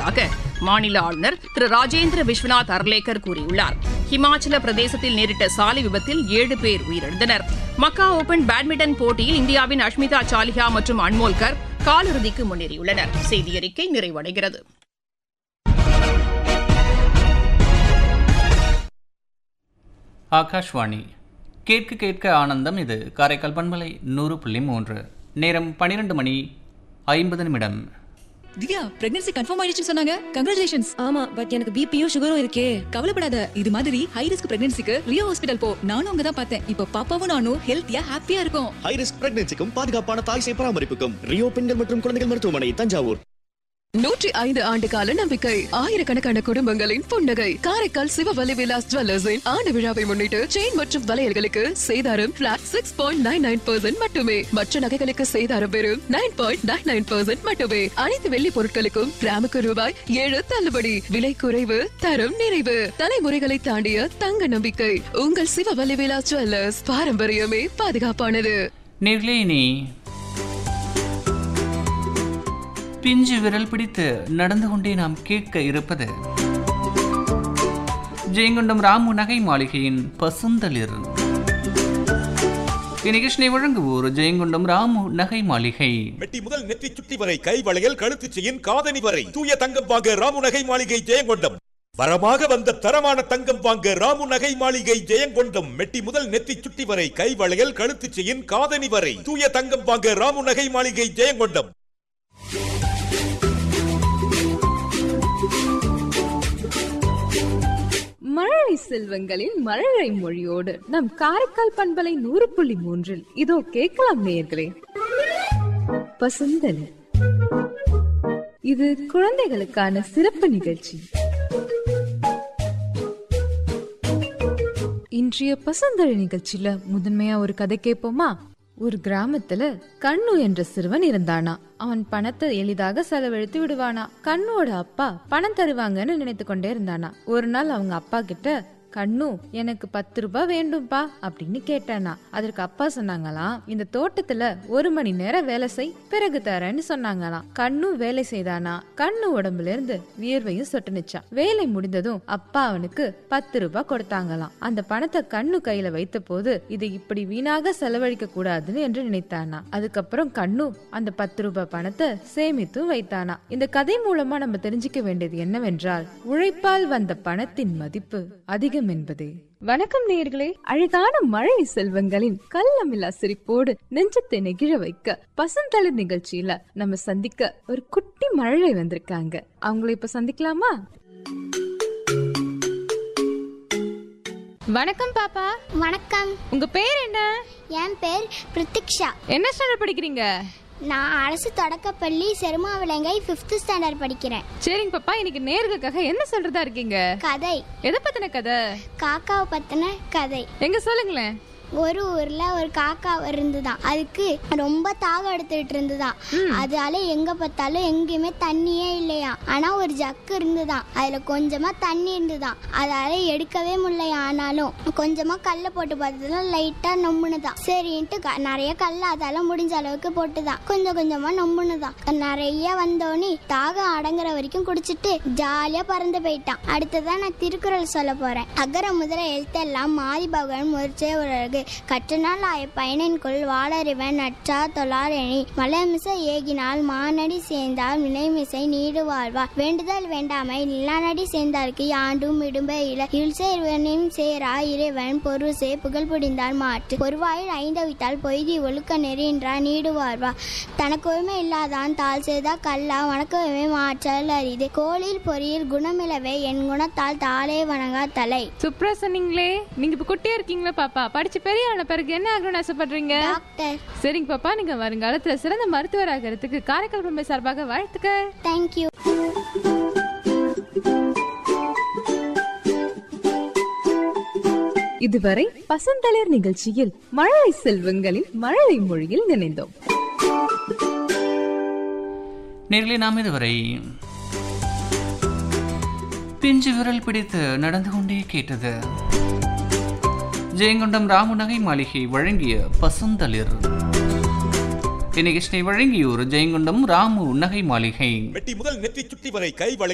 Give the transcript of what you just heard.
வருவதாக மாநில ஆளுநர் திரு ராஜேந்திர விஸ்வநாத் அர்லேக்கர் கூறியுள்ளார் ஹிமாச்சல பிரதேசத்தில் நேரிட்ட சாலை விபத்தில் ஏழு பேர் உயிரிழந்தனர் மக்கா ஓபன் பேட்மிண்டன் போட்டியில் இந்தியாவின் அஷ்மிதா சாலிஹா மற்றும் அன்மோல்கர் காலிறுதிக்கு முன்னேறியுள்ளனர் செய்தியறிக்கை நிறைவடைகிறது ஆகாஷ்வாணி கேட்க கேட்க ஆனந்தம் இது காரைக்கால் பண்பலை நூறு புள்ளி மூன்று நேரம் பன்னிரண்டு மணி ஐம்பது நிமிடம் திவ்யா பிரெக்னன்சி கன்ஃபார்ம் ஆயிடுச்சுன்னு சொன்னாங்க கங்க்ராச்சுலேஷன்ஸ் ஆமா பட் எனக்கு பிபியும் சுகரும் இருக்கே கவலைப்படாத இது மாதிரி ஹை ரிஸ்க் பிரெக்னன்சிக்கு ரியோ ஹாஸ்பிடல் போ நானும் அங்க தான் பார்த்தேன் இப்போ பாப்பாவும் நானும் ஹெல்த்தியா ஹாப்பியா இருக்கும் ஹை ரிஸ்க் பிரெக்னன்சிக்கும் பாதுகாப்பான தாய் சேய் பராமரிப்புக்கும் ரியோ பெண்கள் மற்றும் குழந்தைகள் மருத்துவமனை தஞ்சாவூர் நூற்றி ஐந்து ஆண்டு கால நம்பிக்கை ஆயிரக்கணக்கான குடும்பங்களின் புன்னகை காரைக்கால் சிவவலி விலாஸ் ஜுவல்லர்ஸின் ஆண்டு விழாவை முன்னிட்டு செயின் மற்றும் வளையல்களுக்கு சேதாரம் flat six point nine nine percent மட்டுமே மற்ற நகைகளுக்கு சேதாரம் வெறும் nine point nine nine percent மட்டுமே அனைத்து வெள்ளி பொருட்களுக்கும் கிராமுக்கு ரூபாய் ஏழு தள்ளுபடி விலை குறைவு தரம் நிறைவு தலைமுறைகளை தாண்டிய தங்க நம்பிக்கை உங்கள் சிவவலி விலாஸ் ஜுவல்லர்ஸ் பாரம்பரியமே பாதுகாப்பானது நேர்களே இனி பிஞ்சு விரல் பிடித்து நடந்து கொண்டே நாம் கேட்க இருப்பது ஜெயங்கொண்டம் ராமு நகை மாளிகையின் பசுந்தளிர் இந்நிகழ்ச்சியை வழங்குவோர் ஜெயங்கொண்டம் ராமு நகை மாளிகை மெட்டி முதல் நெற்றி சுட்டி வரை கை வளையல் கழுத்து செயின் காதணி வரை தூய தங்கம் வாங்க ராமு நகை மாளிகை ஜெயங்கொண்டம் வரமாக வந்த தரமான தங்கம் வாங்க ராமு நகை மாளிகை ஜெயங்கொண்டம் மெட்டி முதல் நெத்தி சுட்டி வரை கை வளையல் கழுத்து செயின் காதணி வரை தூய தங்கம் வாங்க ராமு நகை மாளிகை ஜெயங்கொண்டம் மழலை செல்வங்களின் மழலை மொழியோடு நம் காரைக்கால் பண்பலை நூறு புள்ளி மூன்றில் இதோ கேட்கலாம் நேயர்களே பசுந்தலி இது குழந்தைகளுக்கான சிறப்பு நிகழ்ச்சி இன்றைய பசுந்தழி நிகழ்ச்சியில முதன்மையா ஒரு கதை கேட்போமா ஒரு கிராமத்துல கண்ணு என்ற சிறுவன் இருந்தானா அவன் பணத்தை எளிதாக செலவழித்து விடுவானா கண்ணுவோட அப்பா பணம் தருவாங்கன்னு நினைத்து கொண்டே இருந்தானா ஒரு நாள் அவங்க அப்பா கிட்ட கண்ணு எனக்கு பத்து ரூபாய் வேண்டும்பா அப்படின்னு கேட்டானா அதற்கு அப்பா சொன்னாங்களாம் இந்த தோட்டத்துல ஒரு மணி நேரம் வேலை செய் பிறகு தரேன்னு சொன்னாங்களாம் கண்ணு வேலை செய்தானா கண்ணு உடம்புல இருந்து வியர்வையும் சொட்டுனுச்சான் வேலை முடிந்ததும் அப்பா அவனுக்கு பத்து ரூபாய் கொடுத்தாங்களாம் அந்த பணத்தை கண்ணு கையில வைத்த போது இதை இப்படி வீணாக செலவழிக்க கூடாதுன்னு என்று நினைத்தானா அதுக்கப்புறம் கண்ணு அந்த பத்து ரூபாய் பணத்தை சேமித்தும் வைத்தானா இந்த கதை மூலமா நம்ம தெரிஞ்சுக்க வேண்டியது என்னவென்றால் உழைப்பால் வந்த பணத்தின் மதிப்பு அதிகம் என்பதே வணக்கம் நேயர்களே அழகான மழை செல்வங்களின் கள்ளமில்லா சிரிப்போடு நெஞ்சத்தை நெகிழ வைக்க பசந்தளிர் நிகழ்ச்சியில நம்ம சந்திக்க ஒரு குட்டி மழலை வந்திருக்காங்க அவங்கள இப்ப சந்திக்கலாமா வணக்கம் பாப்பா வணக்கம் உங்க பேர் என்ன என் பேர் பிரித்திக்ஷா என்ன ஸ்டாண்டர்ட் படிக்கிறீங்க நான் அரசு தொடக்கப்பள்ளி செருமாவிலங்கை ஃபிஃப்த் ஸ்டாண்டர்ட் படிக்கிறேன் சரிங்க பாப்பா இன்னைக்கு நேர்களுக்காக என்ன சொல்றதா இருக்கீங்க கதை எதை பத்தின கதை காக்காவை பத்தின கதை எங்க சொல்லுங்களேன் ஒரு ஊர்ல ஒரு காக்கா இருந்துதான் அதுக்கு ரொம்ப தாகம் எடுத்துட்டு இருந்துதான் அதால எங்க பார்த்தாலும் எங்கேயுமே தண்ணியே இல்லையா ஆனா ஒரு ஜக்கு இருந்துதான் அதுல கொஞ்சமா தண்ணி இருந்துதான் அதால எடுக்கவே முடியலையா ஆனாலும் கொஞ்சமா கல்ல போட்டு பார்த்ததுல லைட்டா நொம்புனுதான் சரின்ட்டு க- நிறைய கல்ல அதால முடிஞ்ச அளவுக்கு போட்டுதான் கொஞ்சம் கொஞ்சமா நொம்புனுதான் நிறைய வந்தோடனே தாகம் அடங்குற வரைக்கும் குடிச்சிட்டு ஜாலியா பறந்து போயிட்டான் அடுத்ததான் நான் திருக்குறள் சொல்ல போறேன் அகர முதல எழுத்தெல்லாம் மாதி பகவன் முறிச்சே உலகு கற்றனால் ஆய பயனின்குள் வாளறிவன் நற்றா தொழார் எணி மலமிச ஏகினால் மானடி சேர்ந்தால் வினைமிசை நீடு வாழ்வார் வேண்டுதல் வேண்டாமை நிலானடி சேர்ந்தார்க்கு யாண்டும் இடும்ப இல இல் சேர்வனும் சேரா இறைவன் பொருசே புகழ் புடிந்தார் மாற்று பொறுவாயில் ஐந்தவித்தால் பொய்தி ஒழுக்க நெறின்றார் நீடு வாழ்வார் தனக்குமே இல்லாதான் தாள் செய்தா கல்லா வணக்கமே மாற்றல் அரிது கோளில் பொறியில் குணமிலவே என் குணத்தால் தாளே வணங்கா தலை சூப்பரா சொன்னீங்களே நீங்க இப்ப குட்டியா இருக்கீங்களா பாப்பா படிச்சு பெரிய ஆன பிறகு என்ன ஆகணும்னு ஆசைப்படுறீங்க டாக்டர் சரிங்க பாப்பா நீங்க வருங்காலத்துல சிறந்த மருத்துவர் ஆகிறதுக்கு காரைக்கால் பம்பை சார்பாக வாழ்த்துக்கள் தேங்க்யூ இதுவரை பசந்தளிர் நிகழ்ச்சியில் மழலை செல்வங்களின் மழலை மொழியில் நினைந்தோம் நேர்களே நாம் இதுவரை பிஞ்சு விரல் பிடித்து நடந்து கொண்டே கேட்டது ஜெயங்கொண்டம் ராமு நகை மாளிகை வழங்கிய பசுந்தளிர் இந்நிகழ்ச்சியை வழங்கியோர் ஜெயங்கொண்டம் ராமு நகை மாளிகை மெட்டி முதல் நெற்றி சுட்டி வரை கை வளையல்